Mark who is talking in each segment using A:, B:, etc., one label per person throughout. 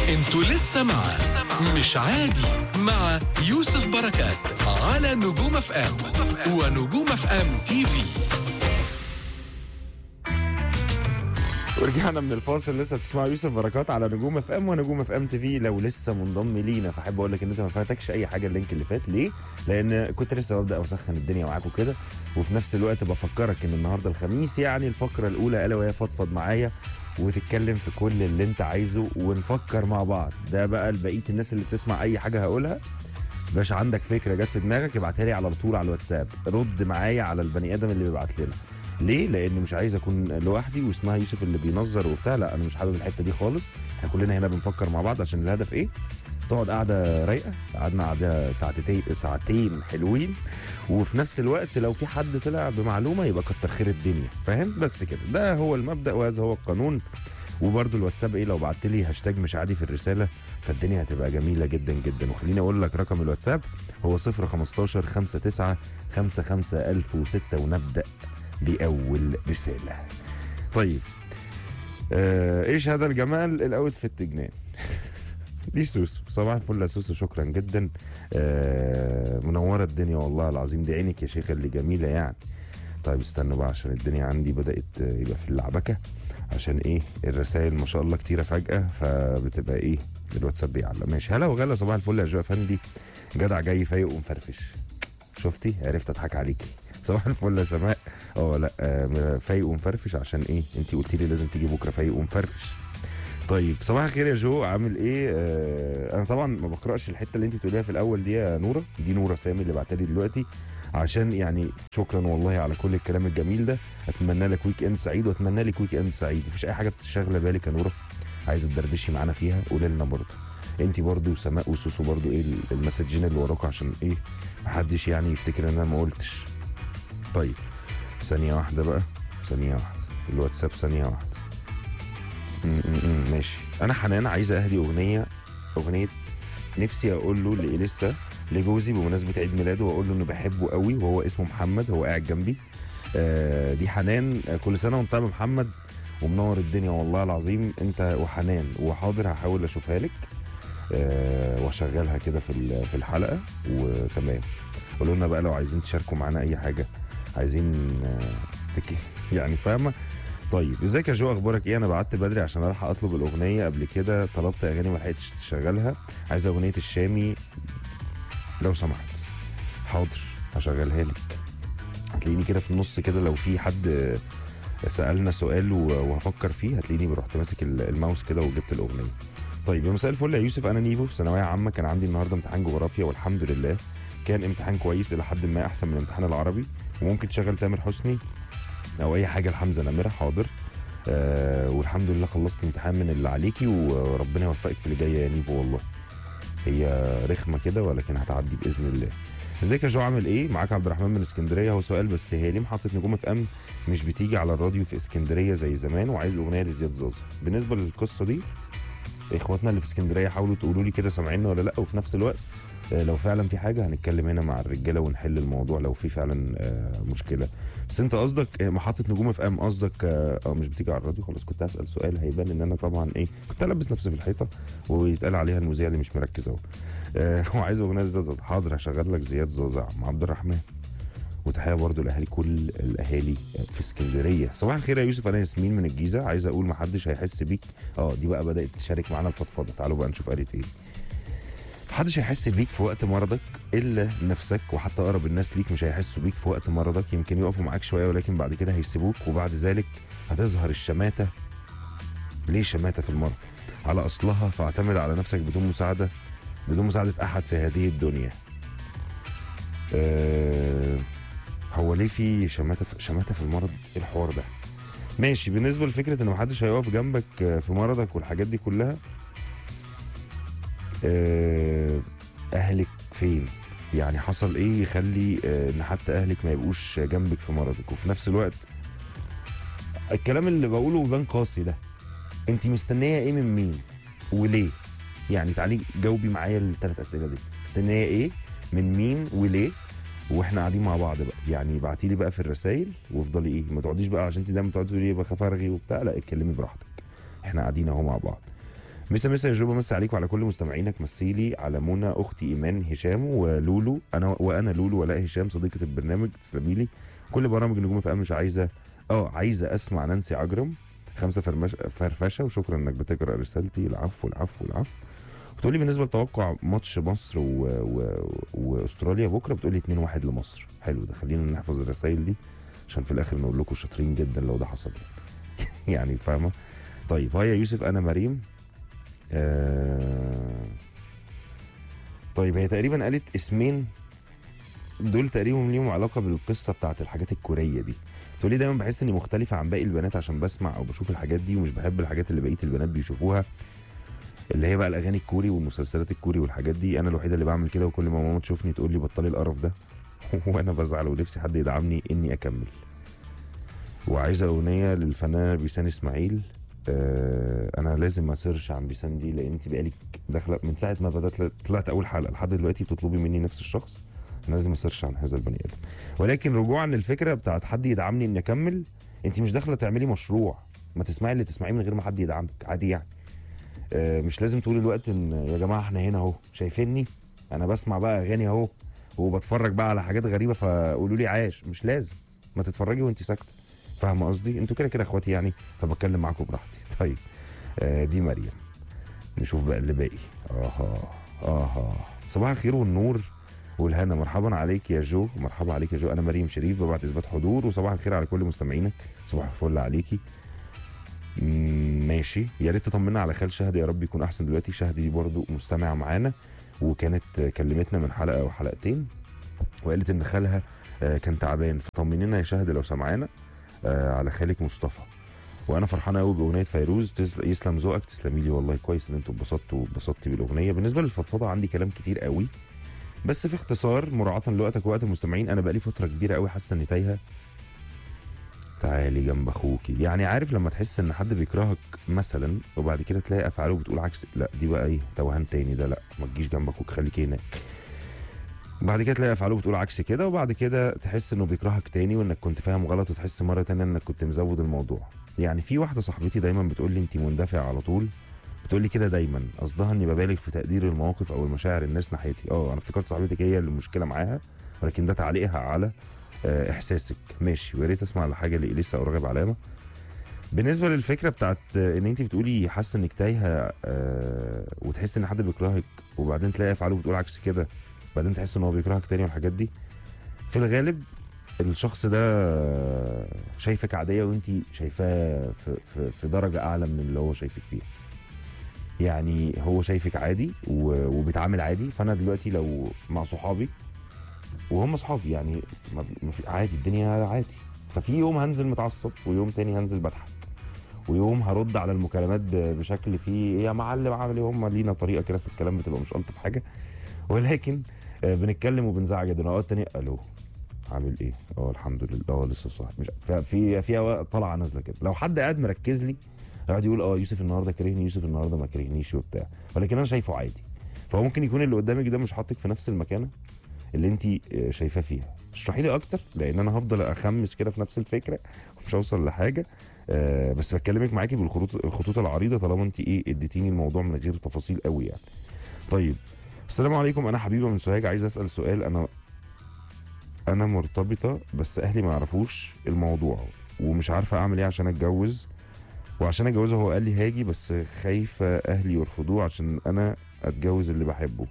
A: انتوا لسه مع مش عادي مع يوسف بركات على نجوم اف ام ونجوم اف ام تي في
B: ورجعنا من الفاصل لسه بتسمعوا يوسف بركات على نجوم اف ام ونجوم اف ام تي في لو لسه منضم لينا فاحب اقول لك ان انت ما فاتكش اي حاجه اللينك اللي فات ليه؟ لان كنت لسه ببدا اسخن الدنيا معاكم كده وفي نفس الوقت بفكرك ان النهارده الخميس يعني الفقره الاولى الا وهي فضفض معايا وتتكلم في كل اللي انت عايزه ونفكر مع بعض ده بقى لبقيه الناس اللي بتسمع اي حاجه هقولها باش عندك فكره جت في دماغك ابعتها لي على طول على الواتساب رد معايا على البني ادم اللي بيبعت لنا ليه؟ لان مش عايز اكون لوحدي واسمها يوسف اللي بينظر وبتاع لا انا مش حابب الحته دي خالص احنا كلنا هنا بنفكر مع بعض عشان الهدف ايه؟ تقعد قاعده رايقه قعدنا قعده ساعتين ساعتين حلوين وفي نفس الوقت لو في حد طلع بمعلومه يبقى كتر خير الدنيا فاهم بس كده ده هو المبدا وهذا هو القانون وبرده الواتساب ايه لو بعت لي هاشتاج مش عادي في الرساله فالدنيا هتبقى جميله جدا جدا وخليني اقول لك رقم الواتساب هو 015 59 55 1006 ونبدا باول رساله طيب آه ايش هذا الجمال الاوتفيت جنان دي سوسو صباح الفل يا سوسو شكرا جدا آه منوره الدنيا والله العظيم دي عينك يا شيخه اللي جميله يعني طيب استنوا بقى عشان الدنيا عندي بدات آه، يبقى في اللعبكه عشان ايه الرسائل ما شاء الله كتيره فجاه فبتبقى ايه الواتساب بيعلق ماشي هلا وغلا صباح الفل يا جو افندي جدع جاي فايق ومفرفش شفتي عرفت اضحك عليكي صباح الفل يا سماء اه لا آه، فايق ومفرفش عشان ايه انت قلتي لي لازم تيجي بكره فايق ومفرفش طيب صباح الخير يا جو عامل ايه آه انا طبعا ما بقراش الحته اللي انت بتقوليها في الاول دي يا نوره دي نوره سامي اللي بعتها لي دلوقتي عشان يعني شكرا والله على كل الكلام الجميل ده اتمنى لك ويك اند سعيد واتمنى لك ويك اند سعيد مفيش اي حاجه بتشغله بالك يا نوره عايزه تدردشي معانا فيها قولي لنا برضه انت برضه وسماء وسوسو برضه ايه المسجين اللي وراكم عشان ايه محدش يعني يفتكر ان انا ما قلتش طيب ثانيه واحده بقى ثانيه واحده الواتساب ثانيه واحده م- م- م- ماشي انا حنان عايزه اهدي اغنيه اغنيه نفسي اقول له لسه لجوزي بمناسبه عيد ميلاده واقول له انه بحبه قوي وهو اسمه محمد هو قاعد جنبي آه دي حنان آه، كل سنه وانت طيب يا محمد ومنور الدنيا والله العظيم انت وحنان وحاضر هحاول اشوفها لك آه واشغلها كده في ال- في الحلقه وتمام قولوا لنا بقى لو عايزين تشاركوا معانا اي حاجه عايزين آه تك يعني فاهمه طيب ازيك يا جو اخبارك ايه انا بعت بدري عشان الحق اطلب الاغنيه قبل كده طلبت اغاني ما لحقتش تشغلها عايز اغنيه الشامي لو سمحت حاضر هشغلها لك هتلاقيني كده في النص كده لو في حد سالنا سؤال و- وهفكر فيه هتلاقيني رحت ماسك ال- الماوس كده وجبت الاغنيه طيب يا مساء الفل يا يوسف انا نيفو في ثانويه عامه كان عندي النهارده امتحان جغرافيا والحمد لله كان امتحان كويس الى حد ما احسن من الامتحان العربي وممكن تشغل تامر حسني او اي حاجه لحمزه نمره حاضر آه والحمد لله خلصت امتحان من اللي عليكي وربنا يوفقك في اللي جايه يا نيفو والله هي رخمه كده ولكن هتعدي باذن الله ازيك يا جو عامل ايه معاك عبد الرحمن من اسكندريه هو سؤال بس هي ليه محطه نجوم اف ام مش بتيجي على الراديو في اسكندريه زي زمان وعايز اغنيه لزياد زوزة بالنسبه للقصه دي اخواتنا اللي في اسكندريه حاولوا تقولوا لي كده سامعيننا ولا لا وفي نفس الوقت آه، لو فعلا في حاجه هنتكلم هنا مع الرجاله ونحل الموضوع لو في فعلا آه، مشكله بس انت قصدك آه، محطه نجوم اف ام قصدك اه آه، مش بتيجي على الراديو خلاص كنت هسال سؤال هيبان ان انا طبعا ايه كنت البس نفسي في الحيطه ويتقال عليها المذيع اللي مش مركز اهو آه، وعايز اغنيه لزياد زوزة حاضر هشغل لك زياد زوزة مع عبد الرحمن وتحيه برضو لاهالي كل الاهالي في اسكندريه صباح الخير يا يوسف انا ياسمين من الجيزه عايز اقول ما حدش هيحس بيك اه دي بقى بدات تشارك معانا الفضفضه تعالوا بقى نشوف قالت ايه محدش هيحس بيك في وقت مرضك الا نفسك وحتى اقرب الناس ليك مش هيحسوا بيك في وقت مرضك يمكن يقفوا معاك شويه ولكن بعد كده هيسيبوك وبعد ذلك هتظهر الشماته ليه شماته في المرض على اصلها فاعتمد على نفسك بدون مساعده بدون مساعده احد في هذه الدنيا أه هو ليه في شماته في شماته في المرض ايه الحوار ده ماشي بالنسبه لفكره ان محدش هيقف جنبك آه، في مرضك والحاجات دي كلها آه، اهلك فين يعني حصل ايه يخلي آه، ان حتى اهلك ما يبقوش جنبك في مرضك وفي نفس الوقت الكلام اللي بقوله بيبان قاسي ده انت مستنيه ايه من مين وليه يعني تعالي جاوبي معايا الثلاث اسئله دي مستنيه ايه من مين وليه واحنا قاعدين مع بعض بقى يعني ابعتي لي بقى في الرسائل وافضلي ايه ما تقعديش بقى عشان انت دايما بتقعدي تقولي بخاف ارغي وبتاع لا اتكلمي براحتك احنا قاعدين اهو مع بعض مسا مسا يا جو بمسي عليك وعلى كل مستمعينك مسيلي على منى اختي ايمان هشام ولولو انا وانا لولو ولاء هشام صديقه البرنامج تسلمي لي كل برامج نجوم في ام مش عايزه اه عايزه اسمع نانسي عجرم خمسه فرمش فرفشه وشكرا انك بتقرا رسالتي العفو العفو العفو بتقولي بالنسبه لتوقع ماتش مصر و... و... واستراليا بكره بتقولي 2-1 لمصر حلو ده خلينا نحفظ الرسائل دي عشان في الاخر نقول لكم شاطرين جدا لو ده حصل يعني فاهمه طيب هيا يوسف انا مريم آه... طيب هي تقريبا قالت اسمين دول تقريبا ليهم علاقه بالقصه بتاعت الحاجات الكوريه دي تقولي دايما بحس اني مختلفه عن باقي البنات عشان بسمع او بشوف الحاجات دي ومش بحب الحاجات اللي بقيه البنات بيشوفوها اللي هي بقى الاغاني الكوري والمسلسلات الكوري والحاجات دي انا الوحيده اللي بعمل كده وكل ما ماما تشوفني تقول لي بطلي القرف ده وانا بزعل ونفسي حد يدعمني اني اكمل وعايزه اغنيه للفنانه بيسان اسماعيل آه انا لازم اسيرش عن بيسان دي لان انت بقالك داخله من ساعه ما بدات طلعت اول حلقه لحد دلوقتي بتطلبي مني نفس الشخص انا لازم اسيرش عن هذا البني ادم ولكن رجوعا للفكره بتاعت حد يدعمني اني اكمل انت مش داخله تعملي مشروع ما تسمعي اللي تسمعيه من غير ما حد يدعمك عادي يعني آه، مش لازم طول الوقت ان يا جماعه احنا هنا اهو شايفيني انا بسمع بقى اغاني اهو وبتفرج بقى على حاجات غريبه فقولوا لي عاش مش لازم ما تتفرجي وانت ساكته فاهمه قصدي انتوا كده كده اخواتي يعني فبتكلم معاكم براحتي طيب آه دي مريم نشوف بقى اللي باقي اها اها صباح الخير والنور والهنا مرحبا عليك يا جو مرحبا عليك يا جو انا مريم شريف ببعت اثبات حضور وصباح الخير على كل مستمعينك صباح الفل عليكي مم، ماشي يا ريت تطمنا على خال شهد يا رب يكون احسن دلوقتي شهد دي برضو مستمعه معانا وكانت كلمتنا من حلقه او حلقتين وقالت ان خالها آه، كان تعبان فطمنينا يا شهد لو سمعانا آه، على خالك مصطفى وانا فرحانه قوي باغنيه فيروز تسل- يسلم ذوقك تسلمي لي والله كويس ان انتوا اتبسطتوا واتبسطتي بالاغنيه بالنسبه للفضفضه عندي كلام كتير قوي بس في اختصار مراعاه لوقتك ووقت المستمعين انا بقالي فتره كبيره قوي حاسه اني تايهه تعالي جنب اخوكي يعني عارف لما تحس ان حد بيكرهك مثلا وبعد كده تلاقي افعاله بتقول عكس لا دي بقى ايه توهان تاني ده لا ما تجيش جنب اخوك خليك هناك بعد كده تلاقي افعاله بتقول عكس كده وبعد كده تحس انه بيكرهك تاني وانك كنت فاهم غلط وتحس مره تانية انك كنت مزود الموضوع يعني في واحده صاحبتي دايما بتقول لي انت مندفع على طول بتقول لي كده دايما قصدها اني ببالغ في تقدير المواقف او المشاعر الناس ناحيتي اه انا افتكرت صاحبتك هي اللي المشكله معاها ولكن ده تعليقها على آه، احساسك ماشي ويا ريت اسمع لحاجه لاليسا او راغب علامه بالنسبه للفكره بتاعت آه، ان انت بتقولي حاسه انك تايهه آه، وتحس ان حد بيكرهك وبعدين تلاقي افعاله بتقول عكس كده بعدين تحس ان هو بيكرهك تاني والحاجات دي في الغالب الشخص ده شايفك عاديه وانت شايفاه في, في, في درجه اعلى من اللي هو شايفك فيها يعني هو شايفك عادي و- وبيتعامل عادي فانا دلوقتي لو مع صحابي وهم صحابي يعني ما ما في عادي الدنيا عادي ففي يوم هنزل متعصب ويوم تاني هنزل بضحك ويوم هرد على المكالمات ب- بشكل فيه إيه يا معلم عامل ايه هم لينا طريقه كده في الكلام بتبقى مش الطف حاجه ولكن آه، بنتكلم وبنزعج جدا اوقات تانية الو عامل ايه؟ اه الحمد لله اه لسه صاحي مش ففي في أوقات طالعه نازله كده لو حد قاعد مركز لي قاعد يقول اه يوسف النهارده كرهني يوسف النهارده ما كرهنيش وبتاع ولكن انا شايفه عادي فهو ممكن يكون اللي قدامك ده مش حاطك في نفس المكانه اللي انت آه، شايفاه فيها اشرحي لي اكتر لان انا هفضل اخمس كده في نفس الفكره ومش هوصل لحاجه آه بس بكلمك معاكي بالخطوط الخطوط العريضه طالما انت ايه اديتيني الموضوع من غير تفاصيل قوي يعني طيب السلام عليكم انا حبيبه من سوهاج عايز اسال سؤال انا انا مرتبطه بس اهلي ما يعرفوش الموضوع ومش عارفه اعمل ايه عشان اتجوز وعشان اتجوزه هو قال لي هاجي بس خايفه اهلي يرفضوه عشان انا اتجوز اللي بحبه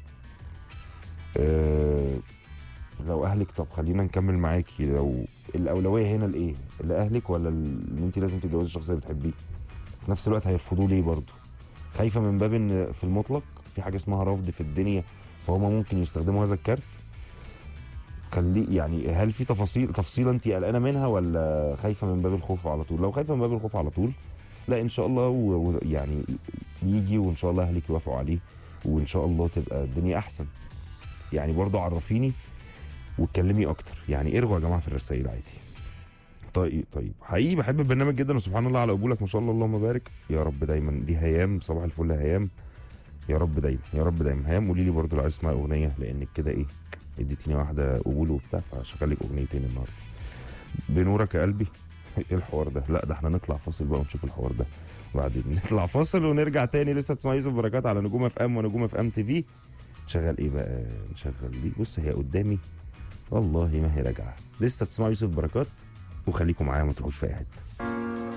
B: أه لو اهلك طب خلينا نكمل معاكي لو الاولويه هنا لايه لاهلك ولا ال- ان انت لازم تتجوزي الشخص اللي بتحبيه في نفس الوقت هيرفضوه ليه برضه خايفه من باب ان في المطلق في حاجه اسمها رفض في الدنيا فهم ممكن يستخدموا هذا الكارت خليه يعني هل في تفاصيل تفصيله انت قلقانه منها ولا خايفه من باب الخوف على طول لو خايفه من باب الخوف على طول لا ان شاء الله ويعني يجي وان شاء الله اهلك يوافقوا عليه وان شاء الله تبقى الدنيا احسن يعني برضو عرفيني واتكلمي اكتر يعني ارجعوا يا جماعه في الرسائل عادي طيب طيب حقيقي بحب البرنامج جدا وسبحان الله على قبولك ما شاء الله اللهم بارك يا رب دايما دي هيام صباح الفل هيام يا رب دايما يا رب دايما هيام قولي لي برضو لو عايز تسمعي اغنيه لانك كده ايه اديتيني واحده قبول وبتاع فهشغل لك اغنيتين النهارده بنورك يا قلبي ايه الحوار ده لا ده احنا نطلع فاصل بقى ونشوف الحوار ده وبعدين نطلع فاصل ونرجع تاني لسه بتسمع يوسف بركات على نجوم اف ام ونجوم اف ام تي في نشغل ايه بقى نشغل دي بص هي قدامي والله ما هي راجعه لسه بتسمع يوسف بركات وخليكم معايا ما تروحوش في اي حته